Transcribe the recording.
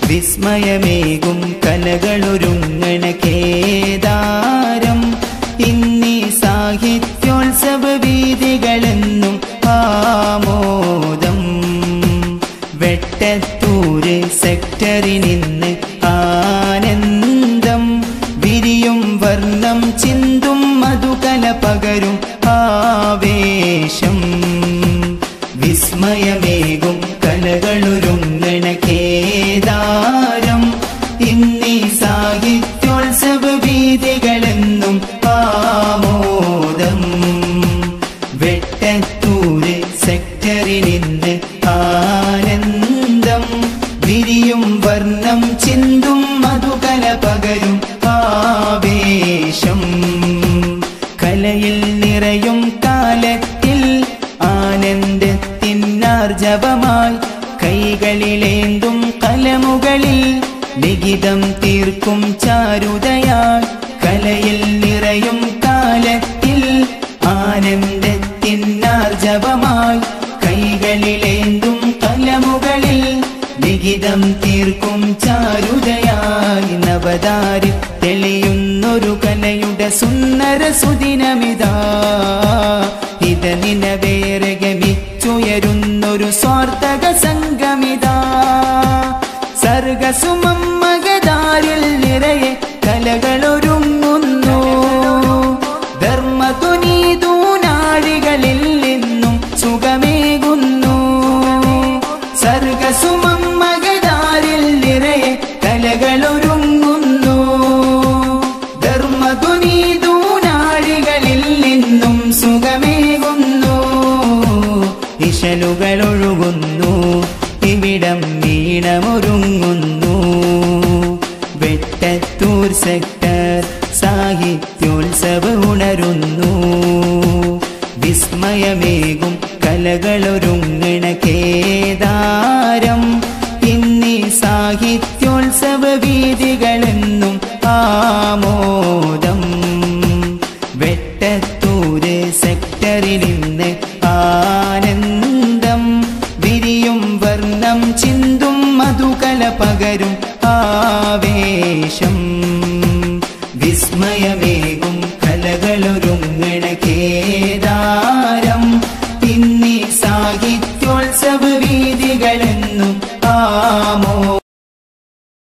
വിസ്മയമേകും കലകളൊരുങ്ങണ കേദാരം ഇന്നീ സാഹിത്യോത്സവ വീതികളെന്നും ആമോദം വെട്ടത്തൂര് സെക്ടറിനിന്ന് ആനന്ദം വിരിയും വർണ്ണം ചിന്തും മധുകല പകരും ആവേശം വിസ്മയമേകും കലകളൊരുങ്ങണ കേദാരം ഇന്നീ സാഹിത്യോത്സവ വീതികളെന്നും ആമോദം വെട്ടത്തൂര് സെക്ടറിനിന്ന് ആനന്ദം വിരിയും വർണ്ണം ചിന്തും മധുകല പകരും ആവേശം കലയിൽ നിറയും കാലത്തിൽ ആനന്ദത്തിനാർജവമായി കൈകളിലേന്തും കലമുകളിൽ ലിഖിതം തീർക്കും ചാരുതയായി കലയിൽ നിറയും കാലത്തിൽ ആനന്ദത്തിനാർജവമായി കൈകളിലേന്തും കലമുകളിൽ ലിഖിതം തീർക്കും ചാരുതയായി നവതാരി തെളിയുന്നൊരു കലയുടെ സുന്ദര സുദിനമിതാ ഇത് നിലവേറെ ഗമിച്ചുയരുന്നൊരു സ്വാർത്ഥക സംഗമിതാ സർഗസുമം മകതാരിൽ നിറയെ കലകളൊരുങ്ങുന്നു ധർമ്മതുനീതൂനാഴികളിൽ നിന്നും സുഖമേകുന്നു സർഗസുമം മകതാരിൽ നിറയെ കലകളൊരുങ്ങുന്നു ധർമ്മതുനീതൂനാഴികളിൽ നിന്നും സുഖമേകുന്നു ഇശലുകൾ ഒഴുകുന്നു ഇവിടം വീണമൊരുങ്ങുന്നു വെട്ടത്തൂർ സെക്ടർ സാഹിത്യോത്സവ ഉണരുന്നു വിസ്മയമേകും കലകളൊരുങ്ങണ കേദാരം ഇന്നീ സാഹിത്യോത്സവ വീതികളെന്നും ആമോദം വെട്ടത്തൂര് സെക്ടറിലിന്ന് ആനന്ദം വിരിയും വർണ്ണം ചിന്തും മധുകല പകരും ആവേശം വിസ്മയമേ